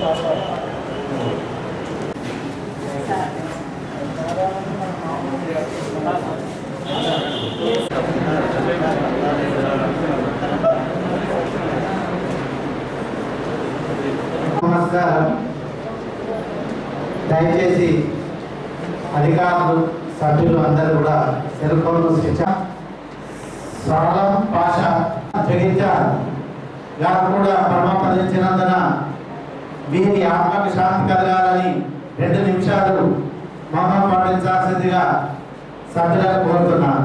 నమస్కారం దయచేసి అధికారులు సభ్యులు అందరూ కూడా సెల్ ఫోన్ స్విచ్ ఆఫ్. సరళం భాష జగించారు గారు కూడా ప్రమాదించినందున వీరి ఆత్మకి శాంతి కలగాలని రెండు నిమిషాలు మౌనం పాటించాల్సిందిగా సభ్యులను కోరుతున్నాను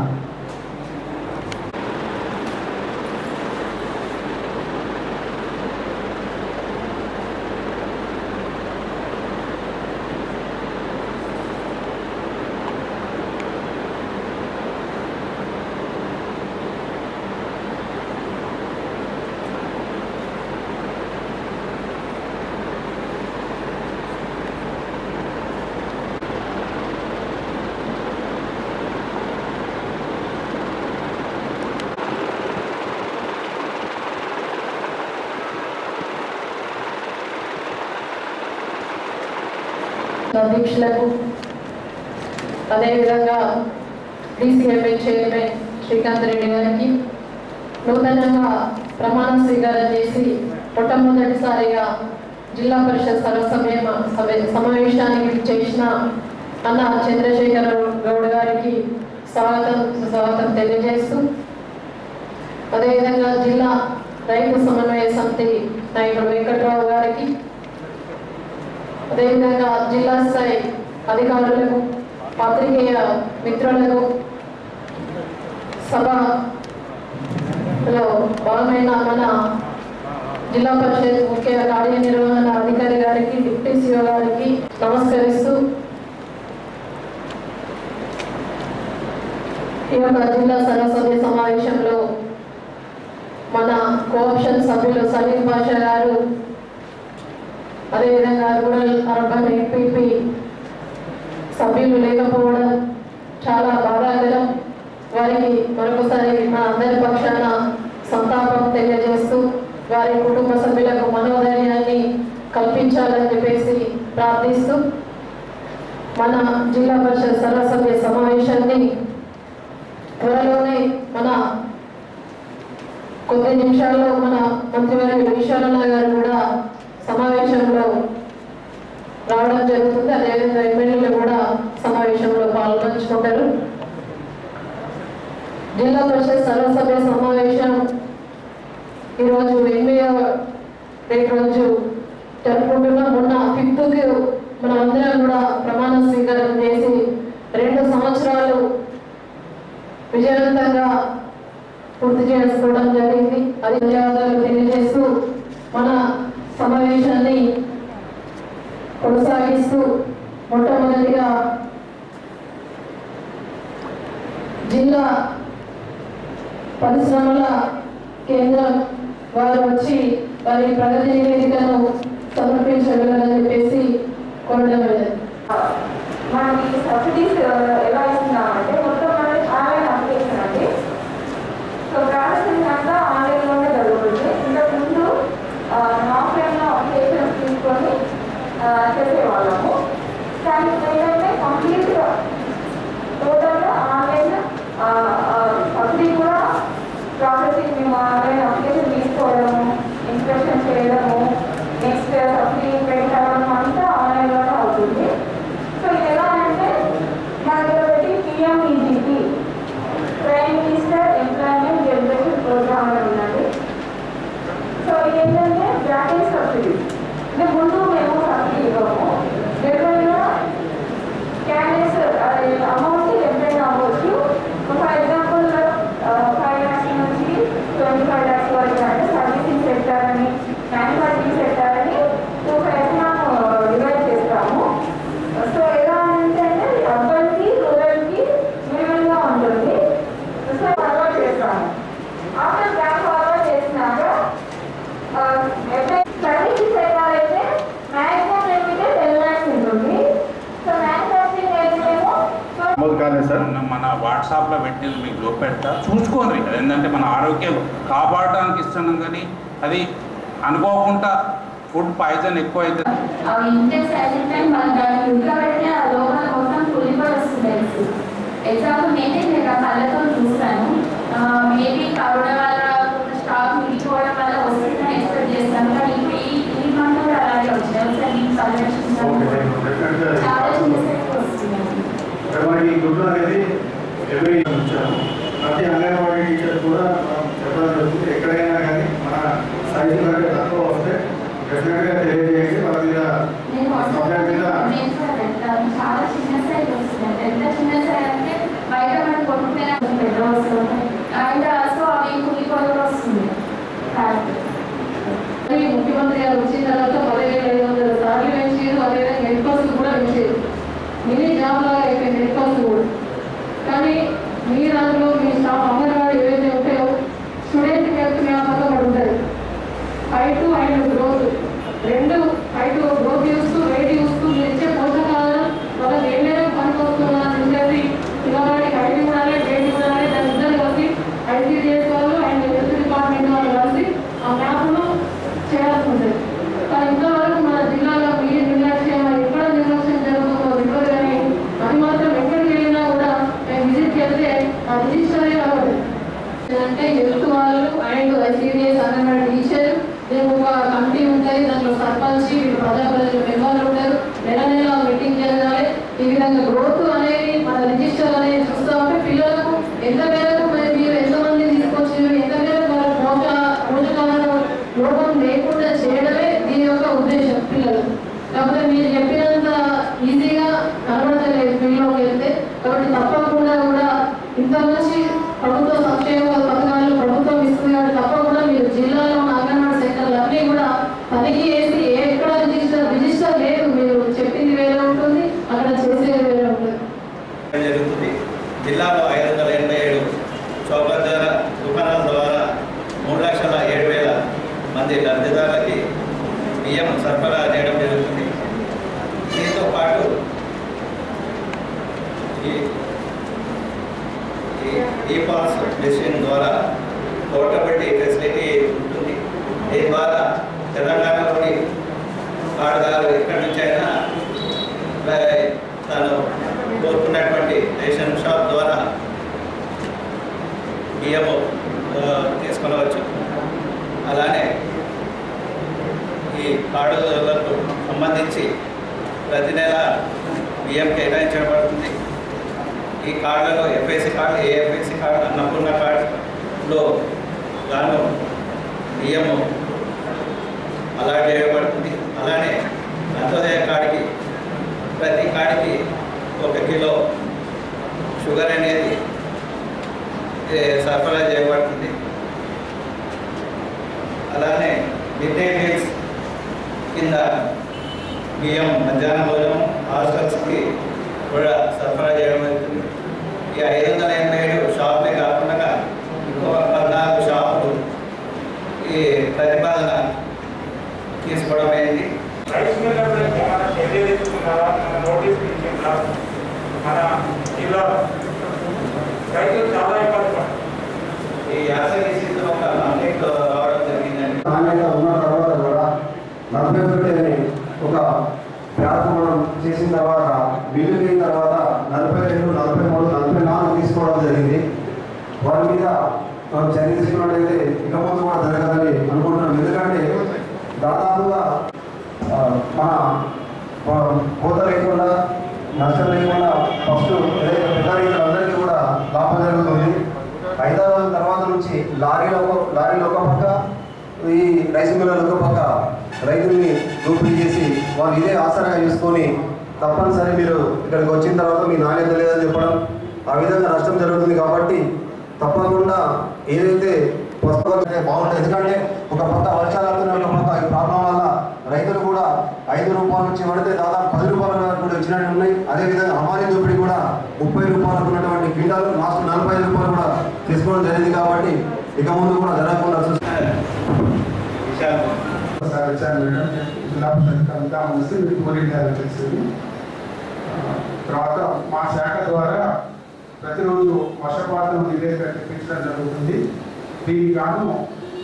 అధ్యక్షులకు అదేవిధంగా డీసీఎంఏ చైర్మన్ శ్రీకాంత్ రెడ్డి గారికి నూతనంగా ప్రమాణ స్వీకారం చేసి మొట్టమొదటిసారిగా జిల్లా పరిషత్ సర్వసమయ సమ- సమావేశానికి చేసిన అన్న చంద్రశేఖర గౌడ్ గారికి స్వాగతం స్వాగతం తెలియజేస్తూ అదేవిధంగా జిల్లా రైతు సమన్వయ సమితి నాయకుడు వెంకట్రావు గారికి అదేవిధంగా జిల్లా స్థాయి అధికారులకు పాత్రికేయ మిత్రులకు సభలో భాగమైన మన జిల్లా పరిషత్ ముఖ్య కార్యనిర్వహణ అధికారి గారికి డిప్యూటీ సీఓ గారికి నమస్కరిస్తూ ఈ యొక్క జిల్లా సర్వసభ్య సమావేశంలో మన కోఆప్షన్ సభ్యులు సలీం బాషా గారు అదేవిధంగా రూరల్ అర్బన్ ఎంపీపీ సభ్యులు లేకపోవడం చాలా బాధాకరం వారికి మరొకసారి మా అందరి పక్షాన సంతాపం తెలియజేస్తూ వారి కుటుంబ సభ్యులకు మనోధైర్యాన్ని కల్పించాలని చెప్పేసి ప్రార్థిస్తూ మన జిల్లా పరిషత్ సర్వసభ్య సమావేశాన్ని త్వరలోనే మన కొద్ది నిమిషాల్లో మన మంత్రివర్యులు ఈశ్వరన్న గారు కూడా సమావేశంలో రావడం జరుగుతుంది అదేవిధంగా ఎమ్మెల్యేలు కూడా సమావేశంలో పాల్గొంచుకుంటారు జిల్లా పరిషత్ సర్వసభ్య సమావేశం ఈరోజు ఎనిమిదవ డేట్ రోజు జరుపుకుంటున్నాం మొన్న ఫిఫ్త్కి మనం అందరం కూడా ప్రమాణ స్వీకారం చేసి రెండు సంవత్సరాలు విజయవంతంగా పూర్తి చేసుకోవడం జరిగింది అది ధన్యవాదాలు తెలియజేస్తూ మన సమావేశాన్ని కొనసాగిస్తూ మొట్టమొదటిగా జిల్లా పరిశ్రమల కేంద్రం వారు వచ్చి వారి ప్రగతి నివేదికను సమర్పించగలరని చెప్పేసి కోరడం జరిగింది. మనకి సబ్సిడీస్ ఎలా ఇస్తున్నామంటే మొత్తం మనకి ఆన్లైన్ అప్లికేషన్ అండి సో ప్రాసెసింగ్ అంతా ఆన్లైన్లోనే జరుగుతుంది ఇంతకు ముందు ఆఫ్లైన్లో అప్లికేషన్ తీసుకొని ఆ, చేసేవాళ్ళము కానీ ఇప్పుడు ఏంటంటే కంప్లీట్గా టోటల్గా ఆన్లైన్ సబ్సిడీ కూడా ప్రాసెసింగ్ మేము ఆన్లైన్ అప్లికేషన్ తీసుకోవడము ఇన్స్పెక్షన్ చేయడము నెక్స్ట్ సబ్సిడీ పెట్టడం అంతా ఆన్లైన్లోనే అవుతుంది సో ఇది ఎలా అంటే మన దగ్గర పెట్టి PMEGP prime minister employment generation programme అని ఉన్నది సో ఇది ఏంటంటే బ్యాటరీ సబ్సిడీ అంటే ముందు మేము సబ్సిడీ ఇవ్వము జనరల్గా క్యాండిడేట్స్ అమౌంట్ ఎంతైనా అవ్వచ్చు ఫర్ ఎగ్జాంపుల్ ఫైవ్ ల్యాక్స్ నుంచి ట్వంటీ ఫైవ్ ల్యాక్స్ వరకు అంటే సర్వీసింగ్ సెక్టర్ అని మ్యానుఫ్యాక్చరింగ్ సెక్టర్ అని టూ సైడ్స్ మనం డివైడ్ చేస్తాము సో ఎలా అంటే అర్బన్కి రూరల్కి మినిమల్గా ఉంటుంది సో ఫార్వర్డ్ చేస్తాము ఆఫ్టర్ బ్యాక్ ఫార్వర్డ్ చేసినాక సర్వీసింగ్ సెక్టర్ అయితే మ్యాక్సిమం ఏమిటంటే టెన్ ల్యాక్స్ ఉంటుంది సో మ్యానుఫ్యాక్చరింగ్ అయితేనేమో నమోదు కాలేదు సార్ మన- మన వాట్సాప్లో పెట్టి మీకు గ్రూప్ పెడతా చూసుకోండి అది ఏంటంటే మన ఆరోగ్యం కాపాడడానికి ఇస్తున్నాం కానీ అది అనుకోకుండా ఫుడ్ పాయిజన్ ఎక్కువ అవుతుంది అవి ఇంటే సైలెంట్ టైం మనం దాన్ని ఇంట్లో పెడితే ఆ లోపల మొత్తం కులిపోయి వస్తుంది ఎగ్జాంపుల్ నేనే నేను ఆ కళ్ళతో చూస్తాను మేబీ కరోనా వల్ల స్టాక్ మిగిలిపోవడం వల్ల వస్తుందని ఎక్స్పెక్ట్ చేస్తాను కానీ ఇప్పుడు ఈ ఈ మంత్ కూడా అలాగే వచ్చింది ఒకసారి నేను కళ్ళు చూస్తాను చాలా చిన్న సైజ్ వస్తుంది ఇక్కడ మనకి ఈ గుడ్లు అనేది ఎవరి ఉంచాము ప్రతి అంగన్వాడీ టీచర్ కూడా మనం చెప్పడం జరుగుతుంది ఎక్కడైనా కానీ మన సైజు కంటే తక్కువ వస్తే డెఫినెట్గా తెలియజేయండి వాళ్ళ మీద నేను కంప్లైంట్ మీద నేను కూడా పెడతాను చాలా చిన్న సైజ్ వస్తుంది ఎంత చిన్న సైజ్ అంటే బయట మనం కొనుక్కునే పెద్ద వస్తుంది అండ్ సో అవి కులిపోయి కూడా వస్తుంది మరి ముఖ్యమంత్రి గారు వచ్చిన తర్వాత పదివేల ఐదు వందల సార్లు పెంచారు అదేవిధంగా హెడ్ కాస్ట్ కూడా పెంచారు మినీ జాబ్ లాగా అయిపోయింది హెడ్ కాస్ట్ కూడా కానీ మీ దాంట్లో మీ స్టాఫ్ అంగన్వాడీ ఏవైతే ఉంటాయో స్టూడెంట్ హెల్త్ జ్ఞాపకం ఉంటుంది హైట్ అండ్ గ్రోత్ రెండు హైట్ గ్రోత్ చూస్తూ వెయిట్ చూస్తూ మీరు ఇచ్చే పోషకాలను వాళ్ళకి ఏ మేరకు పనికొస్తుందా అని చెప్పి పిల్లవాడికి హైట్ ఉండాలి వెయిట్ ఉండాలి దాని ఇద్దరు కలిసి ఐసీడీఎస్ వాళ్ళు అండ్ హెల్త్ డిపార్ట్మెంట్ వాళ్ళు కలిసి ఆ మ్యాప్ను చేయాల్సి ఉంటుంది కానీ ఇంతవరకు మన జిల్లాలో మీ నిర్లక్ష్యం ఎక్కడ నిర్లక్ష్యం జరుగుతుందో తెలియదు కానీ అది మాత్రం ఎక్కడికి వెళ్ళినా కూడా మేము విజిట్కి వెళ్తే ఆ రిజిస్టరే కావాలి అంటే హెల్త్ వాళ్ళు అండ్ ఐసీడీఎస్ అంగన్వాడీ టీచర్ దీనికి ఒక కమిటీ ఉంటుంది దాంట్లో సర్పంచ్ వీళ్ళు ప్రజాప్రతినిధులు మెంబర్లు ఉంటారు నెల నెల మీటింగ్ జరగాలి ఈ విధంగా గ్రోత్ అనేది మన రిజిస్టర్ అనేది చూస్తూ ఉంటే పిల్లలకు ఎంత మేరకు మరి మీరు ఎంతమంది తీసుకొచ్చారు ఎంత మేరకు వాళ్ళ పోష పోషకాలను లోపం లేకుండా చేయడమే దీని యొక్క ఉద్దేశం పిల్లలకు కాకపోతే మీరు చెప్పినంత ఈజీగా కనబడతలేదు ఫీల్డ్లోకి వెళ్తే కాబట్టి తప్పకుండా కూడా ఇంత మంచి ప్రభుత్వ సంక్షేమ పథకాలు ప్రభుత్వం ఇస్తుంది కాబట్టి తప్పకుండా మీరు జిల్లాలో ఉన్న అంగన్వాడీ సెంటర్లు అన్నీ కూడా తనిఖీ చేసి ఏ ఎక్కడ రిజిస్టర్ రిజిస్టర్ లేదు మీరు చెప్పింది వేరే ఉంటుంది అక్కడ చేసేది వేరే ఉంటుంది జరుగుతుంది జిల్లాలో ఐదు వందల ఎనభై ఏడు చౌకర్ ద్వారా దుకాణాల ద్వారా మూడు లక్షల ఏడు వేల మంది లబ్ధిదారులకి బియ్యం సరఫరా చేయడం జరుగుతుంది దీంతో పాటు ఈ ఈ పాస్ మెషిన్ ద్వారా పోర్టబిలిటీ ఫెసిలిటీ ఉంటుంది దీని ద్వారా తెలంగాణలోని ఆడదారు ఎక్కడి నుంచి అయినా లై- తను కోరుకున్నటువంటి రేషన్ షాప్ ద్వారా బియ్యము ఆ, తీసుకొనవచ్చు అలానే ఈ కార్డులకు సంబంధించి ప్రతి నెల బియ్యం కేటాయించబడుతుంది ఈ కార్డులలో ఎఫ్ఐసి కార్డు ఏ ఎఫ్ఐసి కార్డు అన్నపూర్ణ కార్డులో గాను బియ్యము అలాట్ చేయబడుతుంది అలానే అంత్యోదయ కార్డుకి ప్రతి కాడికి ఒక కిలో షుగర్ అనేది ఏ, సరఫరా చేయబడుతుంది అలానే మిడ్ డే మీల్స్ కింద బియ్యం మధ్యాహ్న భోజనం హాస్టల్స్కి కూడా సరఫరా చేయడం అవుతుంది ఈ ఐదు వందల ఎనభై ఏడు షాపులే కాకుండా ఇంకో పద్నాలుగు షాపులు ఈ ప్రతిపాదన తీసుకోవడం అయింది రైస్ మిల్లర్ గురించి మన చర్య తీసుకున్నారా మన నోటీస్ ఇచ్చిందా మన జిల్లాలో రైతులు చాలా ఇబ్బంది పడుతున్నారు ఈ యాసంగి సీజన్ ఒక కంప్లైంట్ రావడం జరిగిందండి నాణ్యత ఉన్న తర్వాత కూడా నలభై ఒకటి అని ఒక వ్యాధి మనం చేసిన తర్వాత బిల్లు అయిన తర్వాత నలభై రెండు నలభై మూడు నలభై నాలుగు తీసుకోవడం జరిగింది వారి మీద మనం చర్య తీసుకున్నట్టయితే ఇక ముందు కూడా జరగదని అనుకుంటున్నాం ఎందుకంటే దాదాపుగా ఆ, మన ఆ, కోత లేకుండా నష్టం లేకుండా ఫస్ట్ ఏదైతే పెద్ద రైతులందరికీ కూడా లాభం జరుగుతుంది ఐదవ తర్వాత నుంచి లారీలో ఒక లారీలో ఒక పక్క ఈ రైస్ మిల్లర్లు ఒక పక్క రైతుల్ని దోపిడీ చేసి వాళ్ళు ఇదే ఆసరాగా చేసుకొని తప్పనిసరి మీరు ఇక్కడికి వచ్చిన తర్వాత మీ నాణ్యత లేదని చెప్పడం ఆ విధంగా నష్టం జరుగుతుంది కాబట్టి తప్పకుండా ఏదైతే పుస్తకం బాగుంటుంది ఎందుకంటే ఒక పక్క వర్షాలు పడుతున్నాయి ఒక పక్క ఈ ప్రాబ్లం వల్ల రైతులు కూడా ఐదు రూపాయల నుంచి పడితే దాదాపు పది రూపాయల వరకు కూడా వచ్చినట్టు ఉన్నాయి అదేవిధంగా హమారీ దోపిడీ కూడా ముప్పై రూపాయలకు ఉన్నటువంటి క్వింటాలు లాస్ట్ నలభై ఐదు రూపాయలు కూడా తీసుకోవడం జరిగింది కాబట్టి ఇక ముందు కూడా జరగకుండా చూసి విషయాలు ఒకసారి వచ్చాను మేడం జిల్లా పరిషత్ అంతా కలిసి మీకు పూరించాలని తెలిసింది ఆ, తర్వాత మా శాఖ ద్వారా ప్రతిరోజు వర్షపాతం నివేదిక తెప్పించడం జరుగుతుంది దీనికి గాను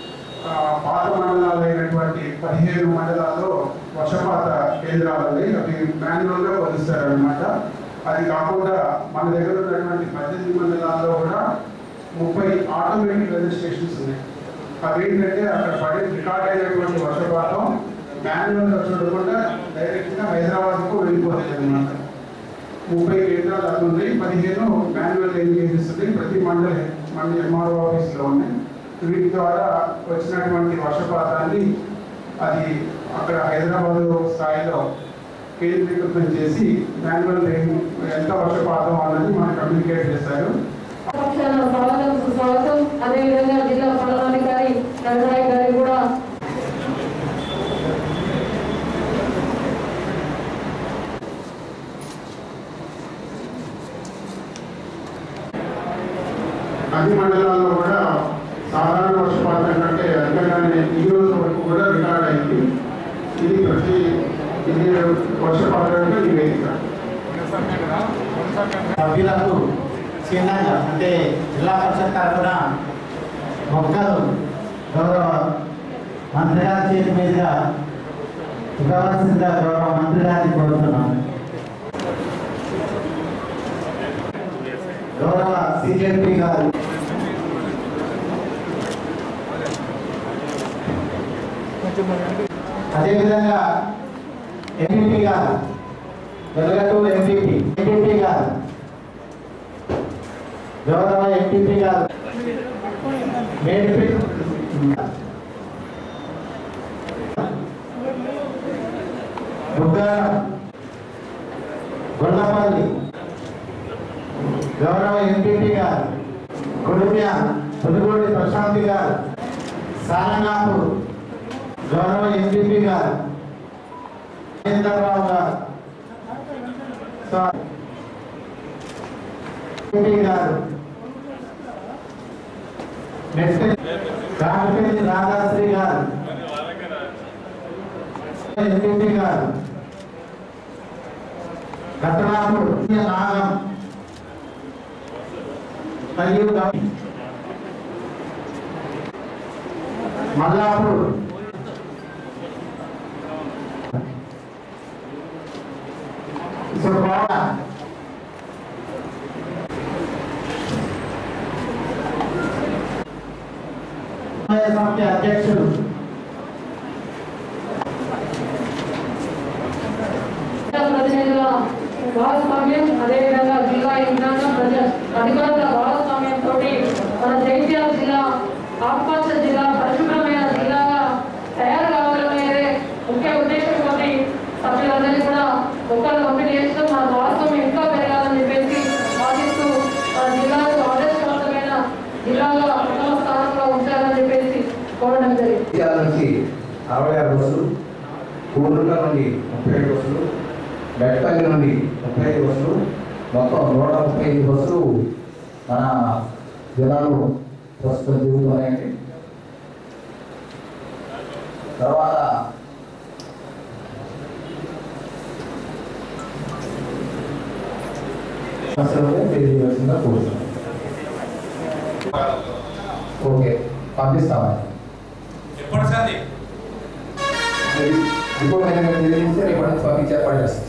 ఆ, పాత మండలాలు అయినటువంటి పదిహేను మండలాల్లో వర్షపాత కేంద్రాలు ఉన్నాయి అవి మాన్యువల్గా కొలుస్తారు అనమాట అది కాకుండా మన దగ్గర ఉన్నటువంటి పద్దెనిమిది మండలాల్లో కూడా ముప్పై ఆటోమేటిక్ రిజిస్ట్రేషన్స్ ఉన్నాయి అవి ఏంటంటే అక్కడ పడి రికార్డ్ అయినటువంటి వర్షపాతం మాన్యువల్గా చూడకుండా డైరెక్ట్గా హైదరాబాద్కు వెళ్ళిపోతుంది అనమాట ముప్పై కేంద్రాలు అక్కడ ఉన్నాయి పదిహేను మాన్యువల్ ఎంగేజెస్ ఉన్నాయి ప్రతి మండలి మండలి ఎంఆర్ఓ ఆఫీస్లో ఉన్నాయి వీటి ద్వారా వచ్చినటువంటి వర్షపాతాన్ని అది అక్కడ హైదరాబాద్ స్థాయిలో కేంద్రీకృతం చేసి మాన్యువల్ ఎంత వర్షపాతం అన్నది మనకు కమ్యూనికేట్ చేస్తారు పక్షాన స్వాగతం సుస్వాగతం అదేవిధంగా జిల్లా పాలనాధికారి రవినాయక్ గారికి కూడా అన్ని మండలాల్లో కూడా సాధారణ వర్షపాతం కంటే అధికంగానే ఈ రోజు వరకు కూడా రికార్డ్ అయింది ఇది ప్రతి ఇది వర్షపాతం నివేదిక సభ్యులకు చిన్నగా అంటే జిల్లా పరిషత్ తరఫున మొక్కలు గౌరవ మంత్రి గారి చేతి మీదుగా ఇవ్వవలసిందిగా గౌరవ మంత్రి గారిని కోరుతున్నాను గౌరవ సిజెపి గారు అదేవిధంగా ఎంపీపీ గారు వెలగటూరు ఎంపీపీ ఎంపీపీ గారు గౌరవ ఎంపీపీ గారు మేడిపి బుగ్గారం గొల్లపల్లి గౌరవ ఎంపీపీ గారు కుడుమ్య పుదుగోడి ప్రశాంతి గారు సారంగాపూర్ గౌరవ ఎంపీపీ గారు రావు గారు సార్ ఎంపీ గారు నెక్స్ట్ కాకపల్లి రాధాశ్రీ గారు ఎంపీ గారు కట్టనాపూర్ నాగం మరియు గౌ- మల్లాపూర్ సుబ్బావ సమితి అధ్యక్షుడు ప్రతినిధుల భాగస్వామ్యం అదేవిధంగా జిల్లా యంత్రాంగం ప్రజ అధికారుల భాగస్వామ్యంతో మన జైత్యాల జిల్లా ఆకుపచ్చ జిల్లా పరిశుభ్రమైన జిల్లాగా తయారు కావాలనేదే ముఖ్య ఉద్దేశంతో సభ్యులందరినీ కూడా మొక్కలు పంపిణీ చేస్తూ మన భాగస్వామ్యం ఇంకా పెరగాలని చెప్పేసి ఆశిస్తూ మన జిల్లాకు ఆదర్శవంతమైన జిల్లాగా ప్రథమ స్థానంలో ఉంచాలని చెప్పేసి కోరడం జరిగింది విద్యాల నుంచి అరవై ఆరు బస్సులు కూర్ల నుండి ముప్పై ఐదు బస్సులు బెట్టపల్లి నుండి ముప్పై ఐదు బస్సులు మొత్తం నూట ముప్పై ఐదు బస్సులు మన జిల్లాలో ప్రస్తుతం తిరుగుతున్నాయండి తర్వాత సమస్యలను తెలియజేయవలసిందిగా కోరుతున్నాను ఓకే పంపిస్తామని ఎప్పుడు సార్ రిపోర్ట్ అయినా తెలియజేస్తే రేపటి నుంచి పంపించే ఏర్పాటు చేస్తాం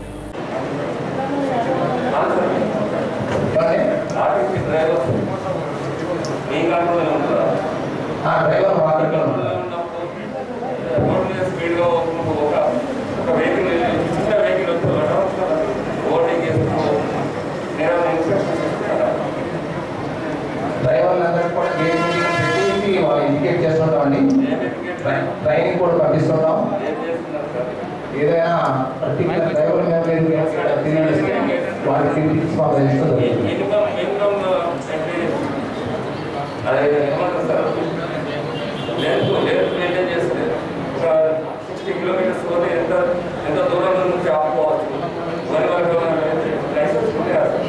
ఏమండి? డ్రైవర్ మీ కంట్రోల్ ఉంటుందా ఆ డ్రైవర్ మా దగ్గర ఉన్నాడు. రోడ్ మీద స్పీడ్గా ఒక ఒక వెహికల్ చిన్న వెహికల్ వస్తుంది ఓటింగ్ చేస్తూ నేను ఇన్స్పెక్షన్ చేస్తున్నాను డ్రైవర్లందరికీ కూడా గేట్ మీటింగ్ పెట్టి వాళ్ళు ఇండికేట్ చేస్తుంటామండి ట్రై- ట్రైనింగ్ కూడా పంపిస్తుంటాం ఏం చేస్తున్నారు సార్ ఏదైనా పర్టికులర్ డ్రైవర్ మీద మీరు తెలియజేస్తే వాళ్ళకి టిప్స్ మాకు తెలుస్తూ జరుగుతుంది ఇన్కమ్ ఇన్కమ్ అంటే అదే ఏమంటారు సార్ లెంత్ లెంత్ మెయింటైన్ చేస్తే ఒక సిక్స్టీ కిలోమీటర్స్ పోతే ఎంత ఎంత దూరం నుంచి ఆపుకోవచ్చు వరి వరకు లైసెన్స్ ఉంటే కదా సార్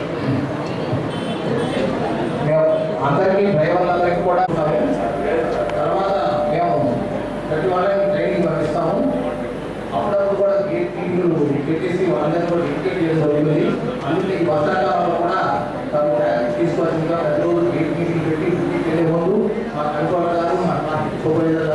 మేము అందరికీ డ్రైవర్లందరికీ కూడా ఉన్నాము. తర్వాత మేము ప్రతి వాళ్ళని ట్రైనింగ్ పంపిస్తాము అప్పుడప్పుడు కూడా గేట్ టీలు పెట్టేసి వాళ్ళందరినీ కూడా డిక్టేట్ చేయడం జరుగుతుంది అందుకే ఈ వర్షాకాలంలో కూడా తను ట్రాఫిక్ తీసుకోవాల్సిందిగా ప్రతిరోజు గేట్ మీటింగ్ పెట్టి ఇంటికి వెళ్ళే ముందు మా కంట్రోలర్ గారు మా ట్రాఫిక్ సూపర్వైజర్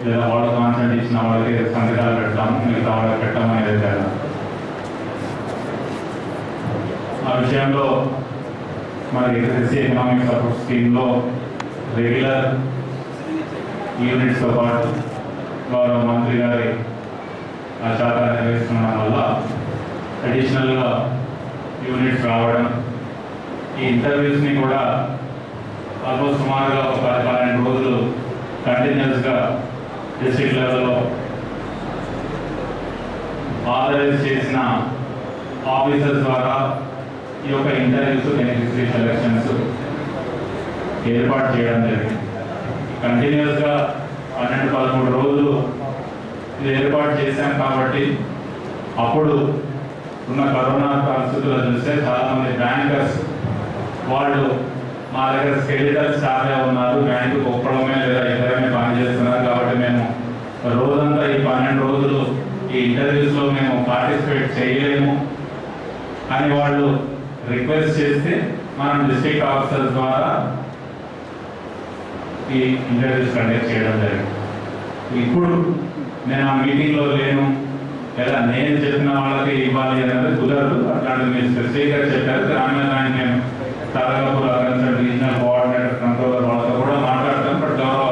లేదా వాళ్ళు కాన్సెంట్ ఇచ్చిన వాళ్ళకి సంతకాలు పెడతాము మిగతా వాళ్ళకి పెట్టమని ఏదైతే అన్నారు. ఆ విషయంలో మరి ఎస్ఎస్సీ ఎకనామిక్ సపోర్ట్ స్కీమ్లో రెగ్యులర్ యూనిట్స్తో పాటు గౌరవ మంత్రి గారి ఆ శాఖ నిర్వహిస్తుండడం వల్ల అడిషనల్గా యూనిట్స్ రావడం ఈ ఇంటర్వ్యూస్ని కూడా ఆల్మోస్ట్ సుమారుగా ఒక పది పన్నెండు రోజులు కంటిన్యూస్గా డిస్ట్రిక్ట్ లెవెల్లో ఆథరైజ్ చేసిన ఆఫీసర్స్ ద్వారా ఈ యొక్క ఇంటర్వ్యూస్ బెనిఫిషరీ సెలక్షన్స్ ఏర్పాటు చేయడం జరిగింది కంటిన్యూస్గా పన్నెండు పదమూడు రోజులు ఇది ఏర్పాటు చేశాం కాబట్టి అప్పుడు ఉన్న కరోనా పరిస్థితుల్లో చూస్తే చాలామంది బ్యాంకర్స్ వాళ్ళు మా దగ్గర స్కెలిటల్ స్టాఫే ఉన్నారు బ్యాంకు ఒప్పడమే లేదా ఇద్దరమే పని చేస్తున్నారు కాబట్టి మేము రోజంతా ఈ పన్నెండు రోజులు ఈ ఇంటర్వ్యూస్లో మేము పార్టిసిపేట్ చేయలేము అని వాళ్ళు రిక్వెస్ట్ చేస్తే మనం డిస్ట్రిక్ట్ ఆఫీసర్స్ ద్వారా ఈ ఇంటర్వ్యూస్ కండక్ట్ చేయడం జరిగింది ఇప్పుడు నేను ఆ మీటింగ్లో లేను లేదా నేను చెప్పిన వాళ్ళకి ఇవ్వాలి అనేది కుదరదు అట్లాంటిది మీరు స్పెసిఫిక్గా చెప్పారు గ్రామీణ బ్యాంక్ నేను Tarakapur consult regional coordinator controller వాళ్ళతో కూడా మాట్లాడతాను బట్ గౌరవ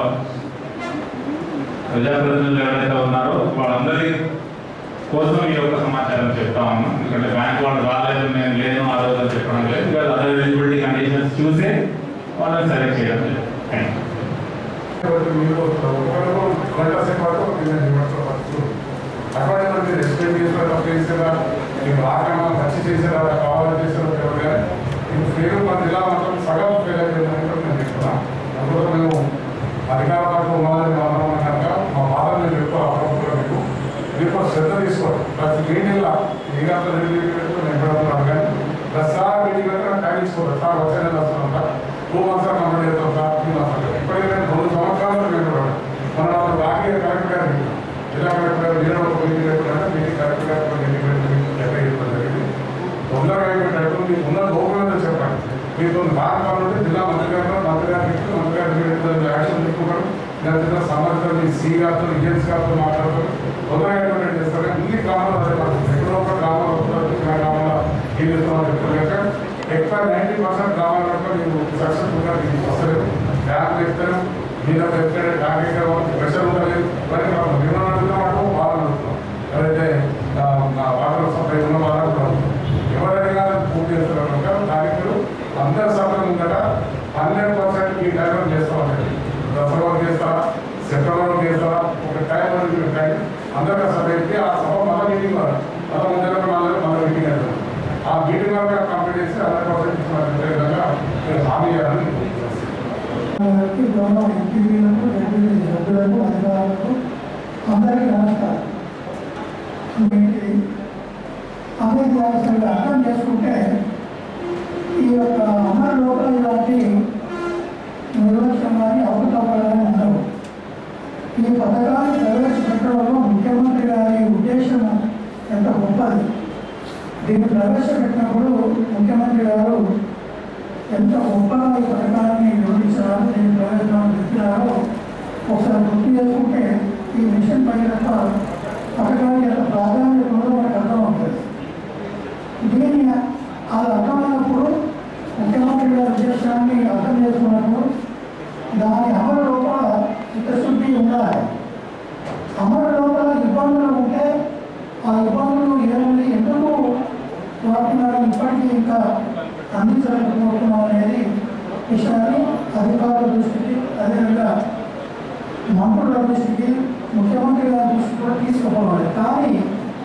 ప్రజాప్రతినిధులు ఎవరైతే ఉన్నారో వాళ్ళందరి కోసం ఈ యొక్క సమాచారం చెప్తా ఉన్నాం ఎందుకంటే బ్యాంక్ వాళ్ళు రాలేదు నేను లేను ఆ రోజు అని చెప్పడం లేదు ఇంకా అదర్ ఎలిజిబిలిటీ కండిషన్స్ చూసే వాళ్ళని సెలెక్ట్ చేయడం లేదు థ్యాంక్ యూ మీరు ఒకరు గంట సేపు వరకు నేను ఇవ్వడం ఫస్ట్ అక్కడ మీరు ఎక్స్ప్లెయిన్ చేసిన చేసారా మీకు రాకమా మంచి చేసారా కావాలని చేసారా ఎవరు కానీ మీకు ఫెయిల్ మన జిల్లా మాత్రం సగం ఫెయిల్ అయిపోయిందని కూడా నేను చెప్తున్నా అందులో మేము అధికార పార్టీ ఉన్నదని అందరం కనుక మా బాధ నేను ఎక్కువ అప్పుడు మీకు మీరు కూడా శ్రద్ధ తీసుకోండి ప్రతి మీటింగ్లో ఏ గంట రెండు మీటింగ్ నేను ఎప్పుడవుతున్నాను కానీ దసరా మీటింగ్ అంటే నాకు టైం ఇచ్చుకోండి సార్ వచ్చే నెల వస్తున్నాం టూ మంత్స్ కంప్లీట్ చేస్తాం సార్ త్రీ మంత్స్ ఇప్పటికే నేను రెండు సంవత్సరాలు నేను కూడా మన వాళ్ళు బాకీ కరెక్ట్ గారు జిల్లా కలెక్టర్ గారు మీరు ఒక మీటింగ్ పెట్టారంటే మీటింగ్ కరెక్ట్ గారు ఒక మీటింగ్ పెట్టి ఎట్లా చెప్పడం జరిగింది తొందరగా అయిపోయినట్టు మీకు ఉన్న లోపల చెప్పండి మీకు బాగా కావాలంటే జిల్లా మంత్రి గారు మంత్రి గారికి ఇచ్చి మంత్రి గారి మీరు యాక్షన్ తీసుకుంటారు లేదా సమర్థ మీ సి గారితో ఏజెంట్స్ గారితో మాట్లాడతారు తొందరగా అయిపోయినట్టు చేస్తారు కానీ ఇన్ని గ్రామాలు అదే పడుతుంది ఎక్కడో ఒక గ్రామాలు వస్తున్నారు చిన్న గ్రామాల ఏం చేస్తున్నారో చెప్తారు కనుక ఎక్కువ నైంటీ పర్సెంట్ గ్రామాలలో మీరు సక్సెస్ఫుల్గా మీకు వస్తలేదు బ్యాంకులు ఇస్తారు మీరు చెప్తే బ్యాంక్ ఎక్కడ ప్రెషర్ ఉంటుంది మరి మనం మిమ్మల్ని అడుగుతున్నాం వాళ్ళని అడుగుతున్నాం ఎవరైతే ఆ, నా వాటర్ సప్లై ఉన్న వాళ్ళని కూడా అడుగుతున్నాం. ఎవరైనా పూర్తి చేస్తున్నారు కనుక దానికి మీరు అందరి సభలు ఉందట హండ్రెడ్ పర్సెంట్ మీ టైం చేస్తామండి దసరా వరకు చేస్తారా సెప్టెంబర్ వరకు చేస్తారా ఒక టైం వరకు మీరు టైం అందరికీ సభ పెట్టి ఆ సభ మళ్ళీ మీటింగ్ మళ్ళీ ముందు మళ్ళీ మళ్ళీ మీటింగ్ అవుతుంది ఆ మీటింగ్ వరకు కంప్లీట్ చేసి హండ్రెడ్ పర్సెంట్ ఇస్తున్నారు విధంగా మీరు హామీ చేయాలని అందరికీ గౌరవ ఎంపీలకు ఎంపీ సభ్యులకు అధికారులకు అందరికీ నమస్కారం దీనికి అభివృద్ధి అవసరంగా అర్థం చేసుకుంటే ఈ యొక్క అమర లోపల ఇలాంటి నిర్లక్ష్యం కానీ అవకతవకలు కానీ ఉండవు ఈ పథకాన్ని ప్రవేశపెట్టడంలో ముఖ్యమంత్రి గారి ఉద్దేశం ఎంత గొప్పది దీన్ని ప్రవేశపెట్టినప్పుడు ముఖ్యమంత్రి గారు ఎంత గొప్పగా ఈ పథకాన్ని నిర్వహించారో దీని ప్రయోజనం పెట్టినారో ఒకసారి గుర్తు చేసుకుంటే ఈ మిషన్ పైన పథకానికి ఎంత ప్రాధాన్యత ఉందో మనకు అర్థమవుతుంది దీన్ని అది అర్థమైనప్పుడు ముఖ్యమంత్రి గారి ఉద్దేశాన్ని అర్థం చేసుకున్నప్పుడు దాని అమలు లోపల చిత్తశుద్ధి ఉండాలి అమలు లోపల ఇబ్బందులు ఉంటే ఆ ఇబ్బందులు ఏమైంది ఎందుకు వాటిని ఇప్పటికీ ఇంకా అందించలేకపోతున్నాం అనేది విషయాన్ని అధికారుల దృష్టికి అదేవిధంగా మంత్రుల దృష్టికి ముఖ్యమంత్రి గారి దృష్టికి కూడా తీసుకుపోవాలి కానీ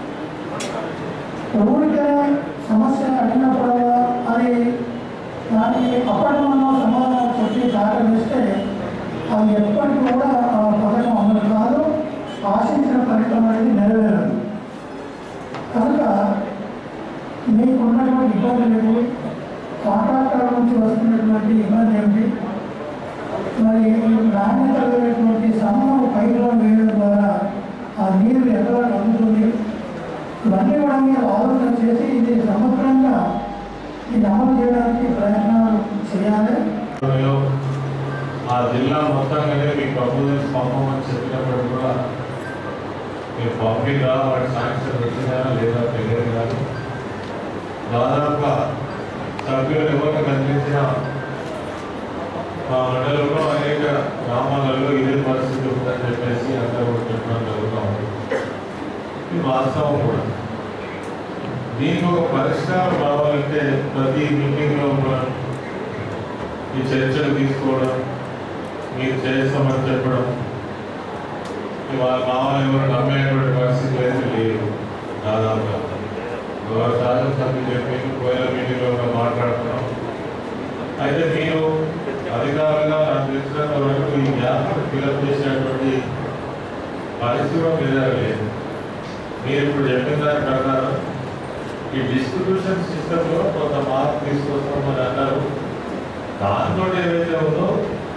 ఊరికే సమస్య అడిగినప్పుడల్లా అది దానికి అప్పటి మనం సమాధానం చెప్పి దాఖలిస్తే అది ఎప్పటికీ కూడా ఆ పథకం అమలు కాదు ఆశించిన ఫలితం అనేది నెరవేరదు కనుక మీకు ఉన్నటువంటి ఇబ్బంది లేదు కాంట్రాక్టర్ నుంచి వస్తున్నటువంటి ఇబ్బంది ఏమిటి మరి నాణ్యత లేనటువంటి సమ్మం పైలో వేయడం ద్వారా ఆ నీరు ఎక్కడ అందుతుంది ఇవన్నీ కూడా మీరు ఆలోచన చేసి ఇది సమగ్రంగా ఇది అమలు చేయడానికి ప్రయత్నాలు చేయాలి ఆ జిల్లా మొత్తంగానే మీకు ప్రపోజల్స్ పంపమని చెప్పినప్పుడు కూడా కూడా మీరు పంపినా వాటి సాంక్షన్ పెట్టినా లేదా తెలియదు కానీ దాదాపుగా సభ్యులు ఎవరు కనిపించినా మా మండలంలో అనేక గ్రామాలలో ఇదే పరిస్థితి ఉందని చెప్పేసి అందరూ చెప్పడం జరుగుతూ ఉంది ఇది వాస్తవం కూడా దీనికి ఒక పరిష్కారం రావాలంటే ప్రతి మీటింగ్లో కూడా ఈ చర్చలు తీసుకోవడం మీరు చేస్తామని చెప్పడం వాళ్ళ మామూలు ఎవరు నమ్మేటువంటి పరిస్థితి అయితే లేదు దాదాపుగా గౌరవ శాసనసభ్యులు చెప్పి పోయిన మీటింగ్లో కూడా మాట్లాడుతున్నాం అయితే మీరు అధికారులుగా నాకు తెలిసినంత వరకు ఈ గ్యాప్ ఫిలప్ చేసినటువంటి పరిస్థితి కూడా మీ దగ్గర లేదు మీరు ఇప్పుడు చెప్పిన దాని ప్రకారం ఈ డిస్ట్రిబ్యూషన్ సిస్టంలో కొంత మార్పు తీసుకొస్తామని అన్నారు దాంతో ఏదైతే ఉందో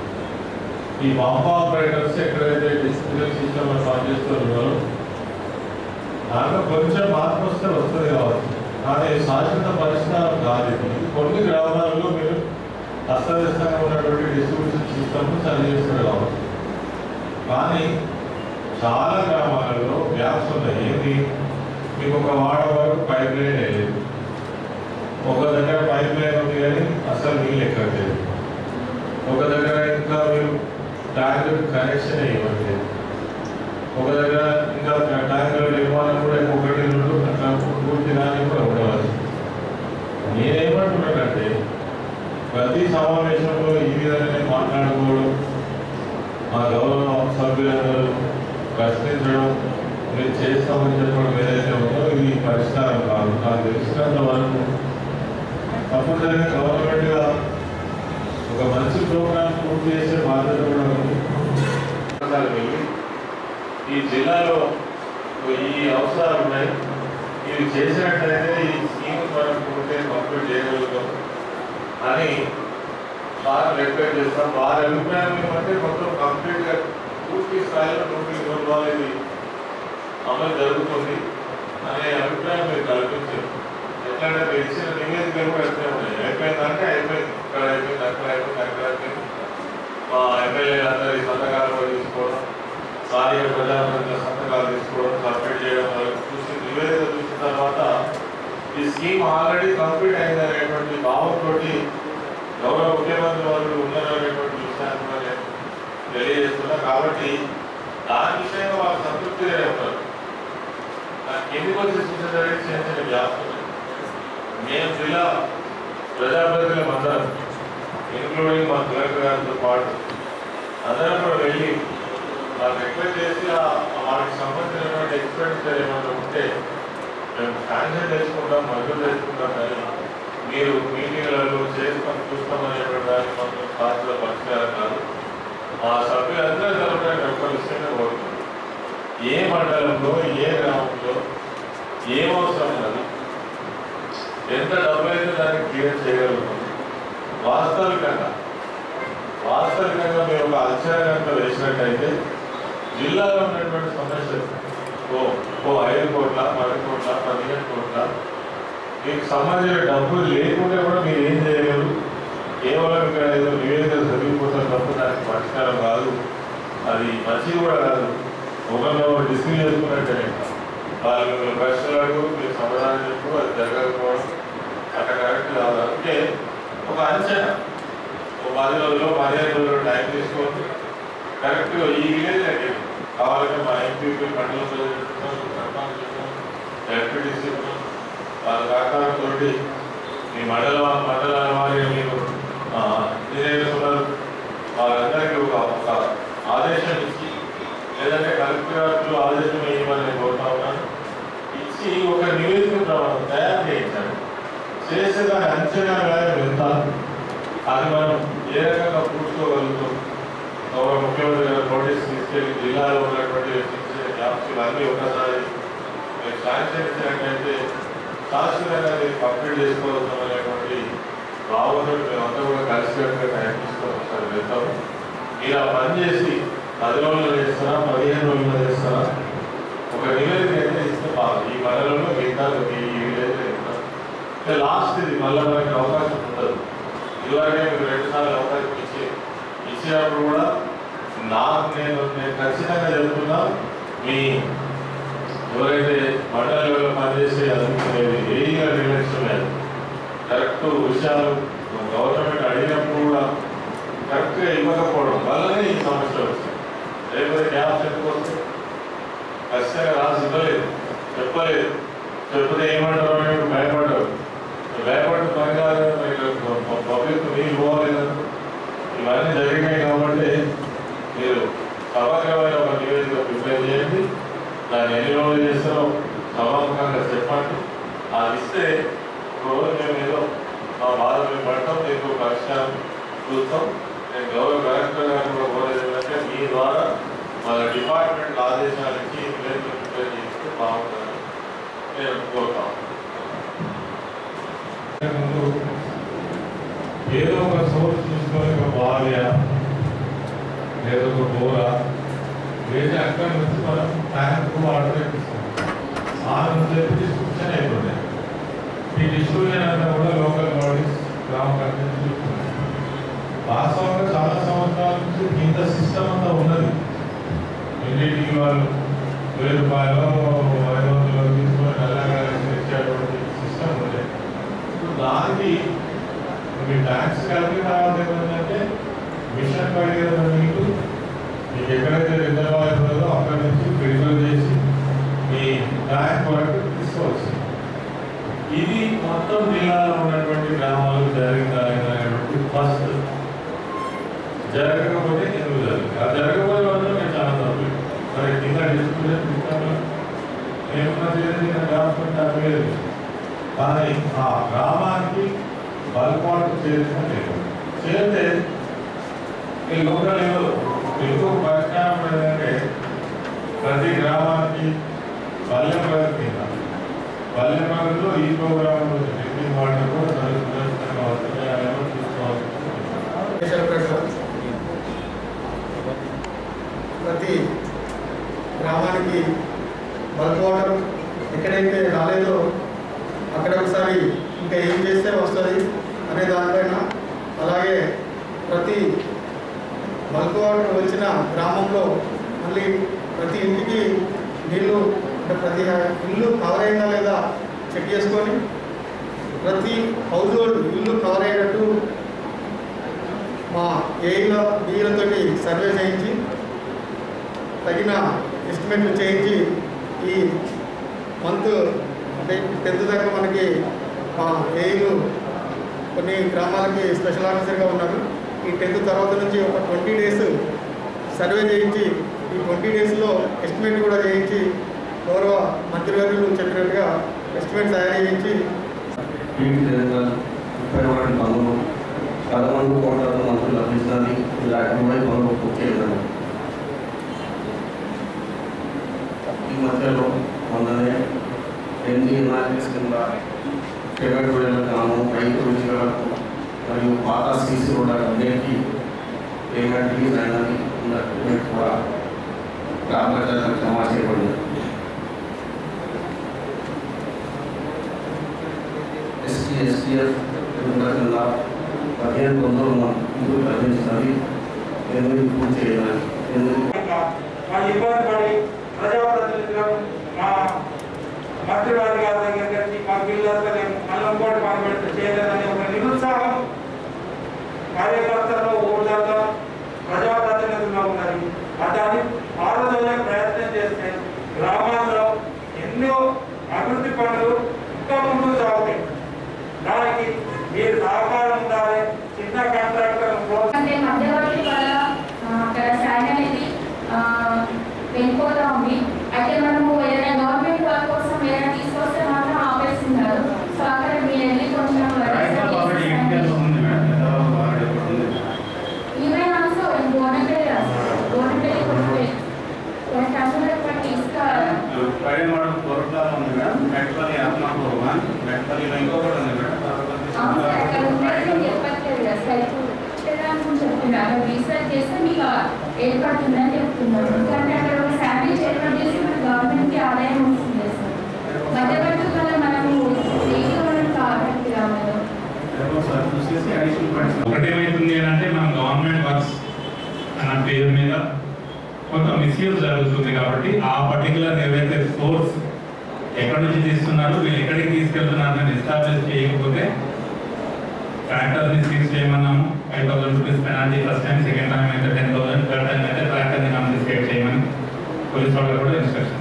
ఈ పంప్ ఆపరేటర్స్ ఎక్కడైతే డిస్ట్రిబ్యూషన్ సిస్టమ్ పనిచేస్తున్నారో దాంట్లో కొంచెం మార్పు వస్తే వస్తుంది కావచ్చు కానీ శాశ్వత పరిష్కారం కాదు ఇది. కొన్ని గ్రామాల్లో మీరు అస్తవ్యస్తంగా ఉన్నటువంటి డిస్ట్రిబ్యూషన్ సిస్టమ్ సరి చేస్తారు కావచ్చు కానీ చాలా గ్రామాలలో గ్యాప్స్ ఉన్నాయి ఏంటి మీకు ఒక వాడ వరకు పైప్ లైన్ లేదు ఒక దగ్గర పైప్ లైన్ ఉంది కానీ అసలు నీళ్ళు ఎక్కట్లేదు ఒక దగ్గర ఇంకా మీరు ట్యాంక్ కనెక్షన్ ఇవ్వట్లేదు ఒక దగ్గర ఇంకా ట్యాంకుల నిర్మాణం కూడా ఒకటి రెండు అట్లా పూర్తి కానీ కూడా ఉండవచ్చు నేనేమంటున్నానంటే ప్రతి సమావేశంలో ఈ విధంగానే మాట్లాడుకోవడం మా గౌరవ సభ్యులందరూ ప్రశ్నించడం మీరు చేస్తామని చెప్పడం ఏదైతే ఉందో ఇది పరిష్కారం కాదు నాకు తెలిసినంత వరకు తప్పనిసరిగా గవర్నమెంట్గా ఒక మంచి ప్రోగ్రామ్ పూర్తి చేసే బాధ్యత కూడా ఉంది ఒకసారి వెళ్ళి ఈ జిల్లాలో ఈ అవసరాలు ఉన్నాయి ఇవి చేసినట్లయితే ఈ స్కీమ్ మనం పూర్తి కంప్లీట్ చేయగలుగుతాం అని వారు రిక్వెస్ట్ చేస్తాం వారి అభిప్రాయం ఏమంటే మొత్తం కంప్లీట్గా పూర్తి స్థాయిలో నూటికి నూరు రూపాయలు ఇది అమలు జరుగుతుంది అనే అభిప్రాయం మీరు కల్పించారు ఎట్లంటే మీరు ఇచ్చిన నివేదికలు కూడా ఎట్లే ఉన్నాయి అయిపోయిందంటే అయిపోయింది ఇక్కడ అయిపోయింది అక్కడ అయిపోయింది అక్కడ అయిపోయింది మా ఎమ్మెల్యే అందరి సంతకాలు కూడా తీసుకోవడం స్థానిక ప్రజాప్రతినిధుల సంతకాలు తీసుకోవడం కంప్లీట్ చేయడం వరకు చూసి నివేదిక చూసిన తర్వాత ఈ స్కీమ్ ఆల్రెడీ కంప్లీట్ అయింది అనేటువంటి భావంతోటి గౌరవ ముఖ్యమంత్రి వారు ఉన్నారనేటువంటి విషయాన్ని కూడా నేను తెలియజేస్తున్నా కాబట్టి దాని విషయంగా వాళ్ళు సంతృప్తిగా ఉంటారు నాకు ఎందుకు వచ్చి సూచన జరిగి చిన్న చిన్న వ్యాప్తం మేము జిల్లా ప్రజాప్రతినిధులం అందరం ఇంక్లూడింగ్ మా కలెక్టర్ గారితో పాటు అందరం కూడా వెళ్ళి వాళ్ళు రిక్వెస్ట్ చేసి ఆ- వాటికి సంబంధించినటువంటి ఎక్స్పెండిచర్ ఏమైనా ఉంటే మేము శాంక్షన్ చేసుకుంటాం మంజూరు చేసుకుంటాం కానీ మీరు మీటింగ్లలో చేస్తాం చూస్తాం అనేటువంటి దానికి మాత్రం శాస్త్ర పరిష్కారం కాదు మా సభ్యులందరూ తరఫున ఒక విషయంగా కోరుతున్నాం ఏ మండలంలో ఏ గ్రామంలో ఏం అవసరం ఉన్నది ఎంత డబ్బు అయితే దానికి క్లియర్ చేయగలుగుతాం వాస్తవికంగా వాస్తవికంగా మేము ఒక అంచనా కనుక వేసినట్టయితే జిల్లాలో ఉన్నటువంటి సమస్యలు ఓ ఓ ఐదు కోట్ల పది కోట్ల పదిహేను కోట్ల మీకు సంబంధించిన డబ్బులు లేకుంటే కూడా మీరు ఏం చేయగలరు కేవలం ఇక్కడ ఏదో నివేదిక చదివిపోతారు తప్ప దానికి పరిష్కారం కాదు అది మంచిది కూడా కాదు ఒకరిలో డిస్కస్ చేసుకున్నట్టే వాళ్ళు మీరు ప్రశ్నలు అడుగు మీరు సమాధానం చెప్పు అది జరగకపోవడం అట్లా కరెక్ట్ కాదు అంటే ఒక అంచనా ఒక పది రోజులు పదిహేను రోజులు టైం తీసుకొని కరెక్ట్గా ఈ విలేజ్ అంటే కావాలంటే మా ఎంపీపీ మండలంలో ఎలక్ట్రిసిటీ వాళ్ళ సహకారంతో మీ మండల మండలాల వారి మీరు ఇంజనీర్స్ ఉన్నారు వాళ్ళందరికీ ఒక ఒక ఆదేశం ఇచ్చి లేదంటే కలెక్టర్ గారు ఆదేశం వేయమని నేను కోరుతా ఉన్నాను ఇచ్చి ఒక నివేదిక ప్రమాణం తయారు చేయించాను చేసే దాని అంచనా వ్యయం ఎంత అది మనం ఏ రకంగా పూర్చుకోగలుగుతాం గౌరవ ముఖ్యమంత్రి గారు నోటీస్ తీసుకెళ్లి జిల్లాలో ఉన్నటువంటి జాబ్స్ ఇవన్నీ ఒకసారి మీరు శాంక్షన్ ఇచ్చినట్టయితే శాశ్వతంగా దీన్ని కంప్లీట్ చేసుకోవద్దాం అనేటువంటి భావనతో మేమంతా కూడా కలిసికట్టుగా టైం తీసుకొని ఒకసారి వెళ్తాము మీరు ఆ పని చేసి పది రోజులు చేస్తారా పదిహేను రోజులు చేస్తారా ఒక నివేదిక అయితే ఇస్తే బాగా ఈ మండలంలో మిగతా ఈ విలేజ్ లాస్ట్ ఇది మళ్ళీ మనకి అవకాశం ఉండదు ఇలాగే మీకు రెండు సార్లు అవకాశం ఇచ్చి ఇచ్చినప్పుడు కూడా నాకు నేను నేను ఖచ్చితంగా చెప్తున్నా మీ ఎవరైతే మండల లెవెల్లో పనిచేసే అందుకునేది ఏ రిలేషన్ లేదు కరెక్ట్ విషయాలు గవర్నమెంట్ అడిగినప్పుడు కూడా కరెక్ట్గా ఇవ్వకపోవడం వల్లనే ఈ సమస్య వస్తాయి లేకపోతే గ్యాప్స్ ఎందుకు వస్తాయి ఖచ్చితంగా రాసి ఇవ్వలేదు చెప్పలేదు చెప్తే ఏమంటారు అని ఇప్పుడు భయపడ్డారు భయపడిన పని కాదు పబ్లిక్ నీళ్ళు పోవాలి ఇవన్నీ జరిగినాయి కాబట్టి మీరు సమగ్రమైన ఒక నివేదిక ప్రిపేర్ చేయండి దాన్ని ఎన్ని రోజులు చేస్తారో సమాముఖంగా చెప్పండి అది ఇస్తే ఒక రోజు మేము ఏదో మా బాధ మేము పడతాం మీకు పరిష్కారం చూస్తాం నేను గౌరవ కలెక్టర్ గారు కూడా కోరేది ఏంటంటే మీ ద్వారా మన డిపార్ట్మెంట్ ఆదేశాలకి నివేదిక ప్రిపేర్ చేస్తే బాగుంటుందని నేను కోరుతాం ముందు ఏదో ఒక సోర్స్ చూసుకొని ఒక బావ్య లేదా ఒక బోరా వేసి అక్కడ నుంచి మనం ట్యాంక్ వాటర్ తెప్పిస్తాం ఆ నుంచి డిస్ట్రిబ్యూషన్ అయిపోతాయి ఈ డిస్ట్రిబ్యూషన్ అంతా కూడా లోకల్ బాడీస్ గ్రామ పంచాయతీ చూస్తున్నాయి వాస్తవంగా చాలా సంవత్సరాల నుంచి ఇంత సిస్టమ్ అంతా ఉన్నది ఎన్నిటికి వాళ్ళు వెయ్యి రూపాయలు ఐదు వందలు తీసుకొని నల్లగా ఇచ్చేటువంటి సిస్టమ్ ఉండేది ఇప్పుడు దానికి మీ ట్యాక్స్ కలిపి కావాలి ఏంటంటే మిషన్ పడిన నీళ్ళు మీకు ఎక్కడైతే రిజర్వాయర్ ఉన్నదో అక్కడ నుంచి ఫిల్టర్ చేసి మీ ట్యాంక్ వరకు తీసుకోవచ్చు ఇది మొత్తం జిల్లాలో ఉన్నటువంటి గ్రామాలు జరిగిందా లేదా అనేటువంటి ఫస్ట్ జరగకపోతే ఎందుకు జరిగింది ఆ జరగకపోతే మాత్రం నేను చాలా తప్పు మరి కింద డిస్ట్రిబ్యూషన్ సిస్టంలో ఏమన్నా చేయాలి గ్రామం తగ్గలేదు కానీ ఆ గ్రామానికి బల్క్ వాటర్ చేసిన లేదు చేస్తే ఈ లోకల్ ఎక్కువ పరిష్కారం ఏంటంటే ప్రతి గ్రామానికి పల్లె ప్రగతి కింద పల్లె ప్రగతిలో ఈ ప్రోగ్రామ్ డ్రింకింగ్ వాటర్ కూడా సురక్షితంగా వస్తున్నాయో చూసుకోవాలి ప్రతి గ్రామానికి బల్క్ వాటర్ ఎక్కడైతే రాలేదో అక్కడ ఒకసారి ఇంకా ఏం చేస్తే వస్తుంది అనే దానిపైన అలాగే ప్రతి బల్క్ వాటర్ వచ్చిన గ్రామంలో మళ్ళీ ప్రతి ఇంటికి నీళ్ళు అంటే ప్రతి ఇల్లు కవర్ అయిందా లేదా చెక్ చేసుకొని ప్రతి హౌస్ హోల్డ్ ఇల్లు కవర్ అయ్యేటట్టు మా ఏఈల బియ్యలతోటి సర్వే చేయించి తగిన ఎస్టిమేట్లు చేయించి ఈ మంత్ అంటే టెన్త్ దాకా మనకి మా ఏఈలు కొన్ని గ్రామాలకి స్పెషల్ ఆఫీసర్గా ఉన్నారు ఈ టెన్త్ తర్వాత నుంచి ఒక ట్వంటీ డేస్ సర్వే చేయించి ఈ ట్వంటీ డేస్లో ఎస్టిమేట్ కూడా చేయించి గౌరవ మంత్రివర్యులు చెప్పినట్టుగా ఎస్టిమేట్ తయారు చేయించి టీవీ తెలంగాణ ముప్పై ఒకటి పనులు పదకొండు కోట్లతో మంత్రులు లభిస్తుంది ఇలా ఇరవై పనులు పూర్తి చేయాలి ఈ మధ్యలో మొన్ననే ఎనిమిది ఎన్ఆర్ఎస్ కింద ప్రైవేట్ రోడ్ల గ్రామం రైతు విజయాలకు మరియు పాత సీసీ రోడ్ల అన్నిటికీ పేమెంట్ రిలీజ్ అయినది ఉన్న పేమెంట్ కూడా గ్రామ ప్రజలకు జమా చేయబడింది ఎస్టీ ఎస్టీఎఫ్ కింద పదిహేను వందలు ముందుకు లభించినవి ఎనిమిది పూర్తి చేయాలి ఎనిమిది వాళ్ళు ఇబ్బంది పడి ప్రజాప్రతినిధులను మా మంత్రి వారి గారి దగ్గరికి వచ్చి మా బిల్లు మళ్ళీ ఇంకోటి పని పెడితే చేయలేదని ఒక నిరుత్సాహం కార్యకర్తల్లో ఊళ్ళలో ప్రజాప్రతినిధుల్లో ఉన్నది దాన్ని పారదోలే ప్రయత్నం చేస్తే గ్రామాల్లో ఎన్నో అభివృద్ధి పనులు ఇంకా ముందుకు సాగుతాయి దానికి మీరు సహకారం ఉండాలి చిన్న కాంట్రాక్టర్లు అంటే మధ్యవర్తి వల్ల ఆ, అక్కడ శాండ్ అనేది ఆ, వెళ్ళిపోతా ఉంది అయితే మనము ఏదైనా గవర్నమెంట్ వర్క్ కోసం ఏదైనా తీసుకొస్తే మాత్రం ఆపేస్తున్నారు సో అక్కడ మీరు వెళ్ళి కొంచెం ఈవెన్ ఆల్సో గవర్నమెంట్ గవర్నమెంట్ కొంచెం కొంచెం ఇస్తా పైన మనం పొరపాటు ఉంది మేడం మెట్పల్లి ఆత్మకూరు మెట్పల్లిలో ఇంకొకటి ఉంది మేడం అవును సార్, అక్కడ ఉండేది చెప్పట్లేదు కదా సార్ ఇప్పుడు పెట్టడానికి చెప్తున్నారు అక్కడ రీసెర్చ్ చేస్తే మీకు ఏర్పడుతుందని చెప్తున్నారు ఎందుకంటే అక్కడ ఒక శాంపిల్స్ ఏర్పాటు చేసి మన గవర్నమెంట్కి ఆదాయం వస్తుంది సార్ మధ్యవర్తి వల్ల మనము తీసుకోవడం కాబట్టి రామలో చూసేసి అడిషనల్ ఫండ్స్ ఒకటి ఏమైతుంది అని అంటే మనం గవర్నమెంట్ వర్క్స్ అన్న పేరు మీద కొంత మిస్యూజ్ జరుగుతుంది కాబట్టి ఆ పర్టికులర్ ఏవైతే సోర్స్ ఎక్కడి నుంచి తీస్తున్నారు వీళ్ళు ఎక్కడికి తీసుకెళ్తున్నారు అని ఎస్టాబ్లిష్ చేయకపోతే ట్రాక్టర్ని సీజ్ చేయమన్నాము five thousand rupees penalty first time second time అయితే టెన్ థౌసండ్ థర్డ్ టైం అయితే ట్రాక్టర్ని కాన్ఫిస్కేట్ చేయమని పోలీస్ వాళ్ళకి కూడా ఇన్స్ట్రక్షన్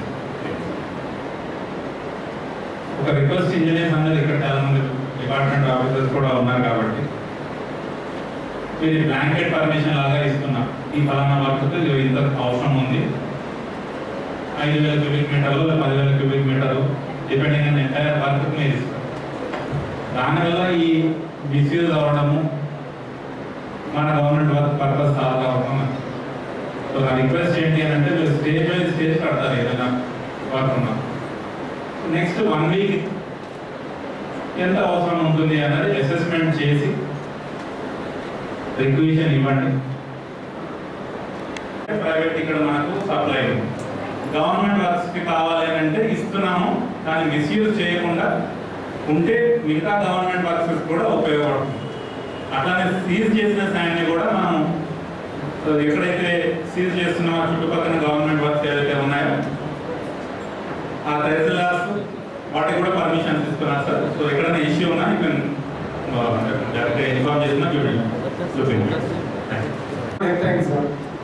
ఒక రిక్వెస్ట్ ఇంజనీర్స్ అందరూ ఇక్కడ చాలా మంది డిపార్ట్మెంట్ ఆఫీసర్స్ కూడా ఉన్నారు కాబట్టి ఇది బ్లాంకెట్ పర్మిషన్ లాగా ఇస్తున్నాం ఈ ఫలానా వర్క్ ఇంత అవసరం ఉంది ఐదు వేల క్యూబిక్ మీటర్లు లేదా పదివేల క్యూబిక్ మీటర్లు డిపెండింగ్ ఆన్ ఎంటైర్ వర్క్ మీరు ఇస్తారు దానివల్ల ఈ మిస్యూజ్ అవ్వడము మన గవర్నమెంట్ వర్క్ పర్పస్ సాల్వ్ అవ్వడం సో నా రిక్వెస్ట్ ఏంటి అని అంటే మీరు స్టేజ్ బై స్టేజ్ కడతారు ఏదైనా వర్క్ ఉన్నా నెక్స్ట్ వన్ వీక్ ఎంత అవసరం ఉంటుంది అన్నది అసెస్మెంట్ చేసి రిక్విజిషన్ ఇవ్వండి ప్రైవేట్ ఇక్కడ మనకు సప్లై ఉంది గవర్నమెంట్ వర్క్స్కి కావాలి అని అంటే ఇస్తున్నాము కానీ మిస్యూజ్ చేయకుండా ఉంటే మిగతా గవర్నమెంట్ వర్క్స్ కూడా ఉపయోగపడుతుంది అట్లానే సీజ్ చేసిన శాండ్ని కూడా మనం సో ఎక్కడైతే సీజ్ చేస్తున్నామో చుట్టుపక్కల గవర్నమెంట్ వర్క్స్ ఏదైతే ఉన్నాయో ఆ తహసీల్దార్స్ వాటికి కూడా పర్మిషన్స్ ఇస్తున్నారు సార్ సో ఎక్కడైనా ఇష్యూ ఉన్నా యూ కెన్ డైరెక్ట్ ఇన్ఫార్మ్ చేసినా చూడండి చూపించండి థ్యాంక్స్ సార్